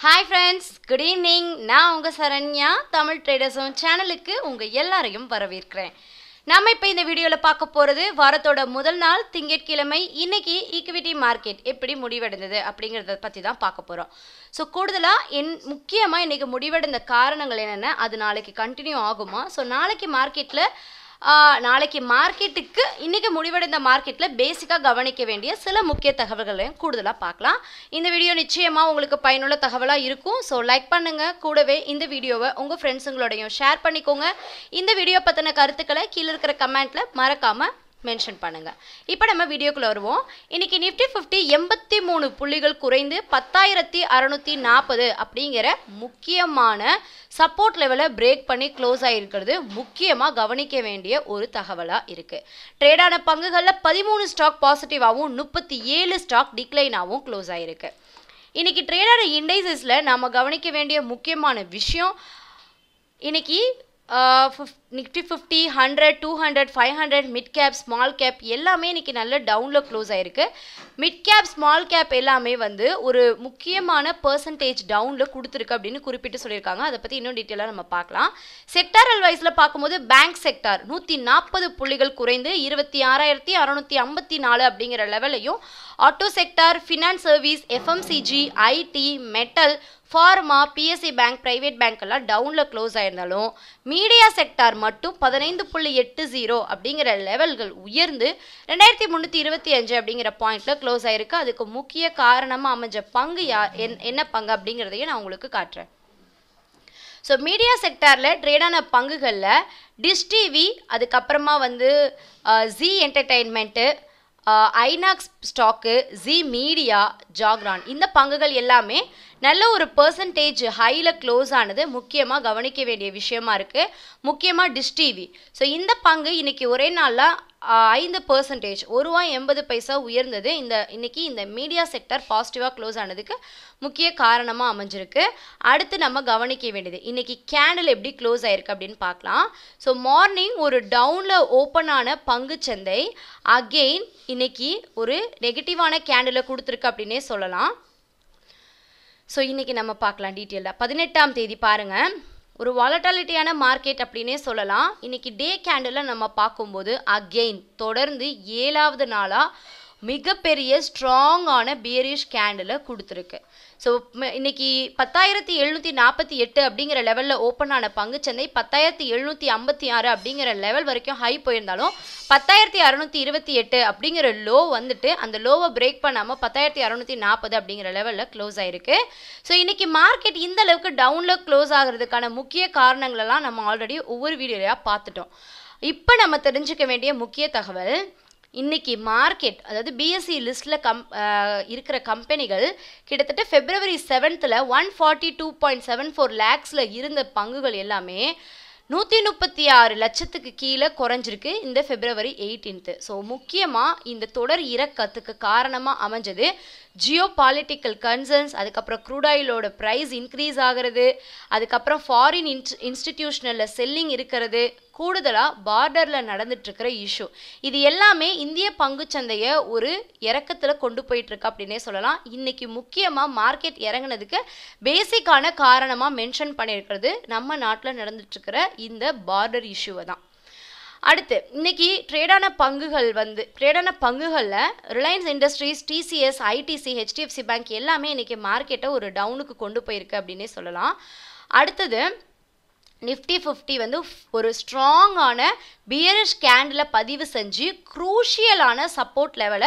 hi friends good evening நான் உங்கள் சரண்யா தமிழ் ட்ரேடர்ஸும் சேனலுக்கு உங்கள் எல்லாரையும் வரவேற்கிறேன் நம்ம இப்போ இந்த வீடியோவில் பார்க்க போகிறது வாரத்தோட முதல் நாள் திங்கட்கிழமை இன்னைக்கு ஈக்விட்டி மார்க்கெட் எப்படி முடிவடைந்தது அப்படிங்கிறத பற்றி தான் பார்க்க போகிறோம் ஸோ கூடுதலாக என் முக்கியமாக இன்றைக்கி முடிவடைந்த காரணங்கள் என்னென்ன அது நாளைக்கு கண்டினியூ ஆகுமா ஸோ நாளைக்கு மார்க்கெட்டில் நாளைக்கு மார்க்கெட்டுக்கு இன்றைக்கி முடிவடைந்த மார்க்கெட்டில் பேசிக்காக கவனிக்க வேண்டிய சில முக்கிய தகவல்களையும் கூடுதலாக பார்க்கலாம் இந்த வீடியோ நிச்சயமாக உங்களுக்கு பயனுள்ள தகவலாக இருக்கும் ஸோ லைக் பண்ணுங்கள் கூடவே இந்த வீடியோவை உங்கள் ஃப்ரெண்ட்ஸுங்களோடையும் ஷேர் பண்ணிக்கோங்க இந்த வீடியோ பற்றின கருத்துக்களை கீழே இருக்கிற கமெண்ட்டில் மறக்காமல் மென்ஷன் பண்ணுங்கள் இப்போ நம்ம வீடியோக்குள்ளே வருவோம் இன்னைக்கு நிஃப்டி ஃபிஃப்டி எண்பத்தி மூணு புள்ளிகள் குறைந்து பத்தாயிரத்தி அறநூற்றி நாற்பது அப்படிங்கிற முக்கியமான சப்போர்ட் லெவலை பிரேக் பண்ணி க்ளோஸ் ஆகிருக்கிறது முக்கியமாக கவனிக்க வேண்டிய ஒரு தகவலாக இருக்குது ட்ரேடான பங்குகளில் பதிமூணு ஸ்டாக் பாசிட்டிவாகவும் முப்பத்தி ஏழு ஸ்டாக் டிக்ளைனாகவும் க்ளோஸ் ஆகிருக்கு இன்னைக்கு ட்ரேடான இண்டைசஸில் நாம் கவனிக்க வேண்டிய முக்கியமான விஷயம் இன்னைக்கு Nifty fifty hundred two hundred five hundred mid cap small cap எல்லாமே இன்றைக்கி நல்ல டவுனில் க்ளோஸ் ஆகிருக்கு மிட் கேப் ஸ்மால் கேப் எல்லாமே வந்து ஒரு முக்கியமான பர்சன்டேஜ் டவுனில் கொடுத்துருக்கு அப்படின்னு குறிப்பிட்டு சொல்லியிருக்காங்க அதை பற்றி இன்னும் டீட்டெயிலாக நம்ம பார்க்கலாம் செக்டாரல் வைஸில் பார்க்கும்போது பேங்க் செக்டார் நூற்றி நாற்பது புள்ளிகள் குறைந்து இருபத்தி ஆறாயிரத்தி அறநூற்றி ஐம்பத்தி நாலு அப்படிங்கிற லெவலையும் auto sector finance service FMCG IT metal pharma PSC bank private bank எல்லாம் டவுனில் க்ளோஸ் ஆயிருந்தாலும் மீடியா செக்டார் மட்டும் பதினைந்து புள்ளி எட்டு ஜீரோ அப்படிங்கிற லெவல்கள் உயர்ந்து ரெண்டாயிரத்தி முந்நூற்றி இருபத்தி அஞ்சு அப்படிங்கிற பாயிண்ட்டில் க்ளோஸ் ஆயிருக்கு அதுக்கு முக்கிய காரணமாக அமைஞ்ச பங்கு யார் என் என்ன பங்கு அப்படிங்கிறதையும் நான் உங்களுக்கு காட்டுறேன் ஸோ மீடியா செக்டாரில் ட்ரேடான பங்குகளில் டிஷ் டிவி அதுக்கப்புறமா வந்து Zee entertainment INOX stock Zee media Jagran இந்த பங்குகள் எல்லாமே நல்ல ஒரு பர்சன்டேஜ் ஹையில் க்ளோஸ் ஆனது முக்கியமாக கவனிக்க வேண்டிய விஷயமா இருக்குது முக்கியமாக டிஷ் டிவி ஸோ இந்த பங்கு இன்னைக்கு ஒரே நாளில் ஐந்து பர்சன்டேஜ் ஒரு ரூபா எண்பது பைசா உயர்ந்தது இந்த இன்னைக்கு இந்த மீடியா செக்டர் பாசிட்டிவாக க்ளோஸ் ஆனதுக்கு முக்கிய காரணமாக அமைஞ்சிருக்கு அடுத்து நம்ம கவனிக்க வேண்டியது இன்னைக்கு கேண்டில் எப்படி க்ளோஸ் ஆயிருக்கு அப்படின்னு பார்க்கலாம் ஸோ மார்னிங் ஒரு டவுனில் ஓப்பன் ஆன பங்குச்சந்தை அகெயின் இன்னைக்கு ஒரு நெகட்டிவான கேண்டில் கொடுத்துருக்கு அப்படின்னே சொல்லலாம் ஸோ இன்றைக்கி நம்ம பார்க்கலாம் டீட்டெயிலாக பதினெட்டாம் தேதி பாருங்கள் ஒரு வாலட்டாலிட்டியான மார்க்கெட் அப்படின்னே சொல்லலாம் இன்றைக்கி டே கேண்டில் நம்ம பார்க்கும்போது அகெயின் தொடர்ந்து ஏழாவது நாளாக மிகப்பெரிய ஸ்ட்ராங்கான பியரிஷ் கேண்டில் கொடுத்துருக்கு ஸோ இன்னைக்கு பத்தாயிரத்தி எழுநூற்றி நாற்பத்தி எட்டு அப்படிங்கிற லெவலில் ஓப்பன் ஆன பங்குச்சந்தை பத்தாயிரத்தி எழுநூற்றி ஐம்பத்தி ஆறு அப்படிங்கிற லெவல் வரைக்கும் ஹை போயிருந்தாலும் பத்தாயிரத்தி அறநூற்றி இருபத்தி எட்டு அப்படிங்கிற லோ வந்துட்டு அந்த லோவை பிரேக் பண்ணாமல் பத்தாயிரத்தி அறநூற்றி நாற்பது அப்படிங்கிற லெவலில் க்ளோஸ் ஆயிருக்கு ஸோ இன்னைக்கு மார்க்கெட் இந்த அளவுக்கு டவுனில் க்ளோஸ் ஆகிறதுக்கான முக்கிய காரணங்களெல்லாம் நம்ம ஆல்ரெடி ஒவ்வொரு வீடியோலையாக பார்த்துட்டோம் இப்போ நம்ம தெரிஞ்சுக்க வேண்டிய முக்கிய தகவல் இன்னைக்கு மார்க்கெட் அதாவது பிஎஸ்சி லிஸ்ட்டில் கம் இருக்கிற கம்பெனிகள் கிட்டத்தட்ட ஃபெப்ரவரி செவன்த்தில் one forty two point seven four லேக்ஸில் இருந்த பங்குகள் எல்லாமே நூற்றி முப்பத்தி ஆறு லட்சத்துக்கு கீழே குறைஞ்சிருக்கு இந்த ஃபெப்ரவரி எயிட்டீன்த்து ஸோ முக்கியமாக இந்த தொடர் இறக்கத்துக்கு காரணமாக அமைஞ்சது ஜியோ பாலிட்டிக்கல் கன்சர்ன்ஸ் அதுக்கப்புறம் க்ரூடாயிலோட ப்ரைஸ் இன்க்ரீஸ் ஆகிறது அதுக்கப்புறம் ஃபாரின் இன்ஸ் இன்ஸ்டிடியூஷனலில் செல்லிங் இருக்கிறது கூடுதலாக பார்டரில் நடந்துட்டுருக்கிற இஷ்யூ இது எல்லாமே இந்திய பங்குச்சந்தையை ஒரு இறக்கத்தில் கொண்டு போயிட்டுருக்கு அப்படின்னே சொல்லலாம் இன்றைக்கி முக்கியமாக மார்க்கெட் இறங்குனதுக்கு பேசிக்கான காரணமாக மென்ஷன் பண்ணியிருக்கிறது நம்ம நாட்டில் நடந்துட்டுருக்கிற இந்த பார்டர் இஷ்யூவை தான் அடுத்து இன்னைக்கு ட்ரேடான பங்குகள் வந்து ட்ரேடான பங்குகளில் Reliance Industries TCS ITC HDFC bank எல்லாமே இன்னைக்கு மார்க்கெட்டை ஒரு டவுனுக்கு கொண்டு போயிருக்கு அப்படின்னே சொல்லலாம் அடுத்தது நிஃப்டி ஃபிஃப்டி வந்து ஒரு ஸ்ட்ராங்கான பியரிஷ் கேண்டில் பதிவு செஞ்சு க்ரூஷியலான சப்போர்ட் லெவலை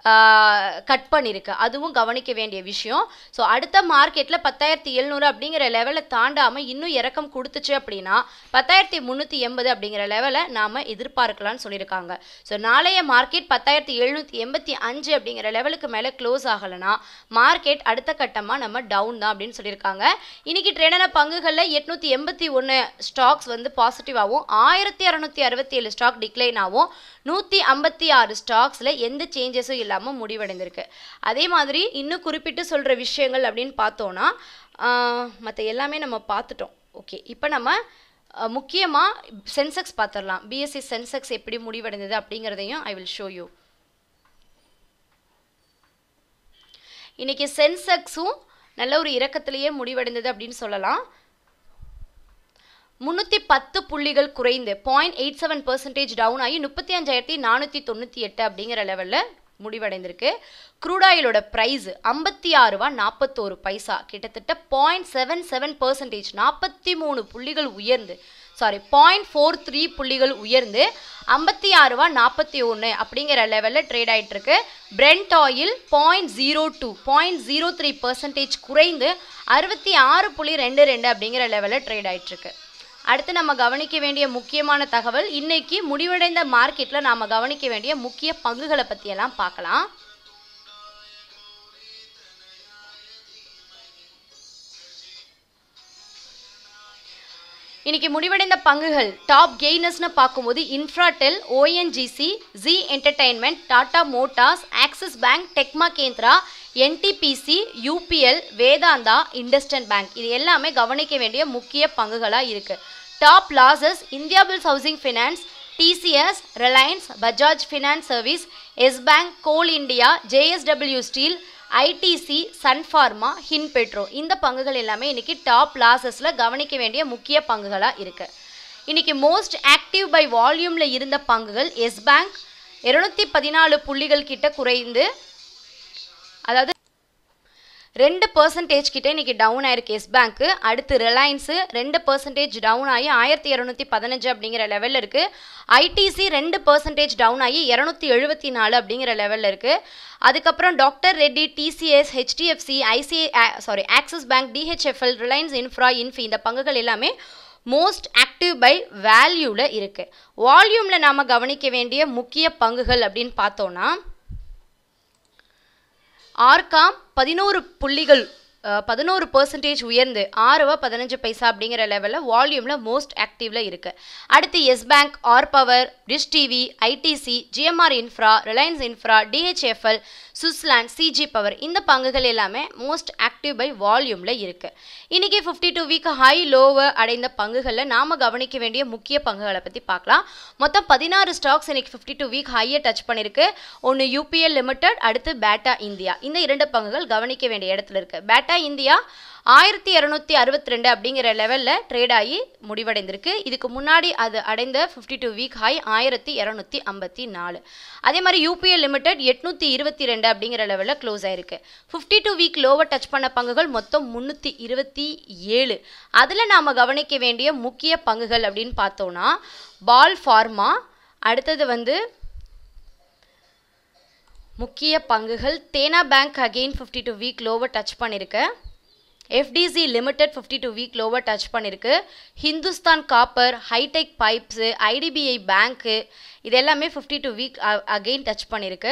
கட் பண்ணியிருக்கு அதுவும் கவனிக்க வேண்டிய விஷயம் ஸோ அடுத்த மார்க்கெட்டில் பத்தாயிரத்தி எழுநூறு அப்படிங்கிற லெவலை தாண்டாமல் இன்னும் இறக்கம் கொடுத்துச்சு அப்படின்னா பத்தாயிரத்தி முந்நூற்றி எண்பது அப்படிங்கிற லெவலை நாம் எதிர்பார்க்கலாம்னு சொல்லியிருக்காங்க ஸோ நாளைய மார்க்கெட் பத்தாயிரத்தி எழுநூற்றி எண்பத்தி அஞ்சு அப்படிங்கிற லெவலுக்கு மேலே க்ளோஸ் ஆகலைன்னா மார்க்கெட் அடுத்த கட்டமாக நம்ம டவுன் தான் அப்படின்னு சொல்லியிருக்காங்க இன்னைக்கு ட்ரேடான பங்குகளில் எட்நூற்றி எண்பத்தி ஒன்று ஸ்டாக்ஸ் வந்து பாசிட்டிவாகவும் ஆயிரத்தி அறநூற்றி அறுபத்தி ஏழு ஸ்டாக் டிக்ளைன் ஆகும் நூற்றி ஐம்பத்தி ஆறு ஸ்டாக்ஸில் எந்த சேஞ்சஸும் இல்லாமல் முடிவடைந்திருக்கு அதே மாதிரி இன்னும் குறிப்பிட்டு சொல்கிற விஷயங்கள் அப்படின்னு பார்த்தோன்னா மற்ற எல்லாமே நம்ம பார்த்துட்டோம் ஓகே இப்போ நம்ம முக்கியமாக சென்செக்ஸ் பார்த்துடலாம் பிஎஸ்சி சென்செக்ஸ் எப்படி முடிவடைந்தது அப்படிங்கிறதையும் ஐ வில் ஷோ யூ இன்னைக்கு சென்செக்ஸும் நல்ல ஒரு இறக்கத்திலேயே முடிவடைந்தது அப்படின்னு சொல்லலாம் முந்நூற்றி பத்து புள்ளிகள் குறைந்து point eight seven percentage down ஆகி முப்பத்தி அஞ்சாயிரத்தி நானூற்றி தொண்ணூற்றி எட்டு அப்படிங்கிற லெவலில் முடிவடைந்திருக்கு க்ரூடாயிலோட ப்ரைஸ் ஐம்பத்தி ஆறு ரூபா நாற்பத்தோரு பைசா கிட்டத்தட்ட பாயிண்ட் செவன் செவன் பர்சன்டேஜ் நாற்பத்தி மூணு புள்ளிகள் உயர்ந்து சாரி பாயிண்ட் ஃபோர் த்ரீ புள்ளிகள் உயர்ந்து ஐம்பத்தி ஆறு ரூபா நாற்பத்தி ஒன்று அப்படிங்கிற லெவலில் ட்ரேட் ஆகிட்டு இருக்கு Brent oil point zero two point zero three percentage குறைந்து அறுபத்தி ஆறு புள்ளி ரெண்டு ரெண்டு அப்படிங்கிற லெவலில் ட்ரேட் ஆகிட்டு இருக்கு அடுத்து நம்ம கவனிக்க வேண்டிய முக்கியமான தகவல் இன்னைக்கு முடிவடைந்த மார்க்கெட்டில் நாம் கவனிக்க வேண்டிய முக்கிய பங்குகளை பற்றியெல்லாம் பார்க்கலாம் இன்னைக்கு முடிவடைந்த பங்குகள் டாப் கெய்னர்ஸ்னு பார்க்கும்போது Infratel ONGC Zee entertainment Tata motors Axis bank Tech Mahindra NTPC UPL Vedanta IndusInd bank இது எல்லாமே கவனிக்க வேண்டிய முக்கிய பங்குகளாக இருக்குது top losses Indiabulls housing finance TCS Reliance Bajaj finance services bank coal India JSW steel ITC Sun Pharma HindPetro இந்த பங்குகள் எல்லாமே இன்னைக்கு டாப் லாசஸில் கவனிக்க வேண்டிய முக்கிய பங்குகளாக இருக்குது இன்னைக்கு மோஸ்ட் ஆக்டிவ் பை வால்யூமில் இருந்த பங்குகள் எஸ் பேங்க் இருநூத்தி பதினாலு புள்ளிகள் கிட்ட குறைந்து அதாவது ரெண்டு பர்சன்டேஜ் கிட்ட இன்னைக்கு டவுன் ஆயிருக்கு எஸ் பேங்க்கு அடுத்து ரிலையன்ஸு ரெண்டு பர்சன்டேஜ் டவுன் ஆகி ஆயிரத்தி இரநூத்தி பதினஞ்சு அப்படிங்கிற லெவலில் இருக்குது ஐடிசி ரெண்டு பர்சன்டேஜ் டவுன் ஆகி இரநூத்தி எழுபத்தி நாலு அப்படிங்கிற லெவலில் இருக்குது அதுக்கப்புறம் doctor Reddy TCS HDFC ICI sorry Axis bank DHFL Reliance Infra Infy இந்த பங்குகள் எல்லாமே மோஸ்ட் ஆக்டிவ் பை வேல்யூவில் இருக்குது வால்யூமில் நாம் கவனிக்க வேண்டிய முக்கிய பங்குகள் அப்படின்னு பார்த்தோன்னா ஆர்காம் பதினோரு புள்ளிகள் பதினோரு பர்சன்டேஜ் உயர்ந்து ஆறு ரூபா பதினஞ்சு பைசா அப்படிங்கிற லெவலில் வால்யூமில் மோஸ்ட் ஆக்டிவில் இருக்குது அடுத்து Yes Bank R power dish TV ITC GMR infra Reliance infra DHFL Suzlon CG power இந்த பங்குகள் எல்லாமே மோஸ்ட் ஆக்டிவ் பை வால்யூமில் இருக்குது இன்றைக்கி ஃபிஃப்டி டூ வீக் ஹை லோவை அடைந்த பங்குகளில் நாம் கவனிக்க வேண்டிய முக்கிய பங்குகளை பற்றி பார்க்கலாம் மொத்தம் பதினாறு ஸ்டாக்ஸ் இன்னைக்கு ஃபிஃப்டி டூ வீக் ஹையை டச் பண்ணியிருக்கு ஒன்று யூபிஎல் லிமிடெட் அடுத்து பேட்டா இந்தியா இந்த இரண்டு பங்குகள் கவனிக்க வேண்டிய இடத்துல இருக்குது பேட்டா இந்தியா ஆயிரத்தி இரநூத்தி அறுபத்தி ரெண்டு அப்படிங்கிற லெவலில் ட்ரேட் ஆகி முடிவடைந்திருக்கு இதுக்கு முன்னாடி அது அடைந்த ஃபிஃப்டி டூ வீக் ஹை ஆயிரத்தி இரநூத்தி ஐம்பத்தி நாலு அதே மாதிரி யூபிஎல் லிமிடெட் எட்நூற்றி இருபத்தி ரெண்டு அப்படிங்கிற லெவலில் க்ளோஸ் ஆயிருக்கு ஃபிஃப்டி டூ வீக் லோவை டச் பண்ண பங்குகள் மொத்தம் முந்நூற்றி இருபத்தி ஏழு அதில் நாம் கவனிக்க வேண்டிய முக்கிய பங்குகள் அப்படின்னு பார்த்தோன்னா பால் ஃபார்மா அடுத்தது வந்து முக்கிய பங்குகள் Dena bank again fifty two week லோவை டச் பண்ணியிருக்கு FDC limited fifty two week லோவை டச் பண்ணியிருக்கு Hindustan copper hitech pipes IDBI bank இது எல்லாமே fifty two week again touch பண்ணியிருக்கு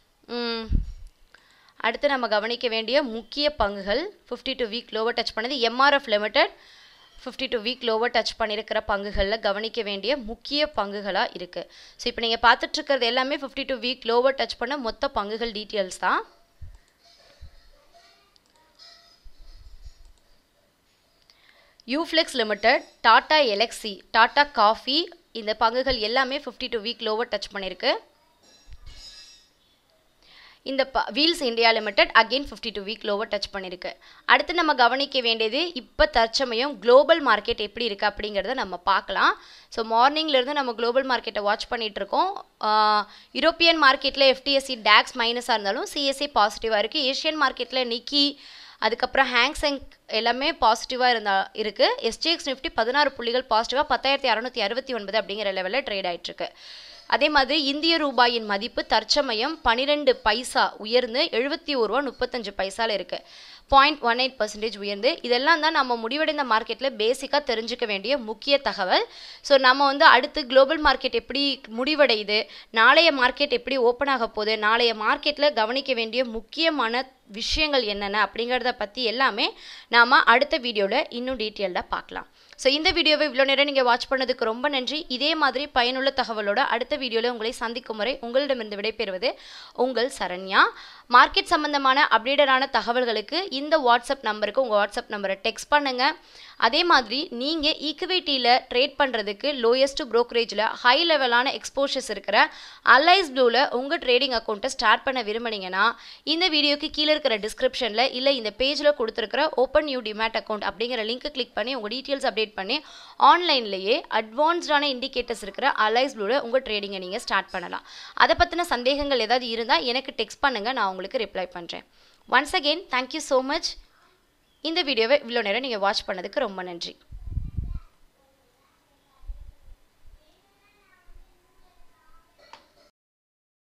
அடுத்து நம்ம கவனிக்க வேண்டிய முக்கிய பங்குகள் ஃபிஃப்டி டூ வீக் லோவை டச் பண்ணது MRF limited fifty two week லோவை டச் பண்ணியிருக்கிற பங்குகளில் கவனிக்க வேண்டிய முக்கிய பங்குகளாக இருக்குது ஸோ இப்போ நீங்கள் பார்த்துட்ருக்கிறது எல்லாமே ஃபிஃப்டி டூ வீக் லோவை டச் பண்ண மொத்த பங்குகள் டீட்டெயில்ஸ் தான் Uflex limited Tata Elxsi Tata coffee இந்த பங்குகள் எல்லாமே ஃபிஃப்டி டூ வீக் லோவை டச் பண்ணியிருக்கு இந்த ப wheels India limited again fifty two week லோவை டச் பண்ணியிருக்கு அடுத்து நம்ம கவனிக்க வேண்டியது இப்போ தற்சமயம் குளோபல் மார்க்கெட் எப்படி இருக்குது அப்படிங்கிறத நம்ம பார்க்கலாம் ஸோ மார்னிங்லேருந்து நம்ம குளோபல் மார்க்கெட்டை வாட்ச் பண்ணிகிட்ருக்கோம் யூரோப்பியன் மார்க்கெட்டில் எஃப்டிஎஸ்சி டேக்ஸ் மைனஸாக இருந்தாலும் சிஎஸ்சி பாசிட்டிவாக இருக்குது ஏஷியன் மார்க்கெட்டில் நிக்கி அதுக்கப்புறம் ஹேங்ஸெங் எல்லாமே பாசிட்டிவாக இருந்தா இருக்குது எஸ்டிஎக்ஸ் நிஃப்டி பதினாறு புள்ளிகள் பாசிட்டிவாக பத்தாயிரத்தி அறநூற்றி அறுபத்தி ஒன்பது அப்படிங்கிற லெவலில் ட்ரேட் ஆகிட்டுருக்கு அதே மாதிரி இந்திய ரூபாயின் மதிப்பு தற்சமயம் பன்னிரெண்டு பைசா உயர்ந்து எழுபத்தி ஒரு ரூபா முப்பத்தஞ்சு பைசால இருக்கு பாயிண்ட் ஒன் எயிட் பர்சன்டேஜ் உயர்ந்து இதெல்லாம் தான் நம்ம முடிவடைந்த மார்க்கெட்டில் பேசிக்காக தெரிஞ்சுக்க வேண்டிய முக்கிய தகவல் ஸோ நம்ம வந்து அடுத்து குளோபல் மார்க்கெட் எப்படி முடிவடையுது நாளைய மார்க்கெட் எப்படி ஓப்பன் ஆக போகுது நாளைய மார்க்கெட்டில் கவனிக்க வேண்டிய முக்கியமான விஷயங்கள் என்னென்ன அப்படிங்கிறத பற்றி எல்லாமே நாம் அடுத்த வீடியோவில் இன்னும் டீட்டெயில்டாக பார்க்கலாம் ஸோ இந்த வீடியோவை இவ்வளோ நேரம் நீங்கள் வாட்ச் பண்ணதுக்கு ரொம்ப நன்றி இதே மாதிரி பயனுள்ள தகவலோட அடுத்த வீடியோவில் உங்களை சந்திக்கும் வரை உங்களிடமிருந்து விடைபெறுவது உங்கள் சரண்யா மார்க்கெட் சம்பந்தமான அப்டேட்டடான தகவல்களுக்கு இந்த வாட்ஸ்அப் நம்பருக்கு உங்கள் வாட்ஸ்அப் நம்பரை டெக்ஸ்ட் பண்ணுங்கள் அதே மாதிரி நீங்கள் ஈக்குவிட்டியில் ட்ரேட் பண்ணுறதுக்கு லோயஸ்ட் ப்ரோக்கரேஜில் ஹை லெவலான எக்ஸ்போஷர்ஸ் இருக்கிற அலைஸ் ப்ளூவில் உங்கள் ட்ரேடிங் அக்கௌண்ட்டை ஸ்டார்ட் பண்ண விரும்புனீங்கன்னா இந்த வீடியோக்கு கீழே இருக்கிற டிஸ்கிரிப்ஷனில் இல்லை இந்த பேஜில் கொடுத்துருக்கிற ஓப்பன் யூ டிமேட் அக்கௌண்ட் அப்படிங்கிற லிங்க்கை கிளிக் பண்ணி உங்கள் டீட்டெயில்ஸ் அப்டேட் பண்ணி ஆன்லைன்லேயே அட்வான்ஸ்டான இண்டிகேட்டர்ஸ் இருக்கிற அலைஸ் ப்ளூவில் உங்கள் ட்ரேடிங்கை நீங்கள் ஸ்டார்ட் பண்ணலாம் அதை பற்றின சந்தேகங்கள் ஏதாவது இருந்தால் எனக்கு டெக்ஸ்ட் பண்ணுங்கள் நான் உங்களுக்கு ரிப்ளை பண்ணுறேன் once again thank you so much இந்த வீடியோவை இவ்வளோ நேரம் நீங்கள் வாட்ச் பண்ணதுக்கு ரொம்ப நன்றி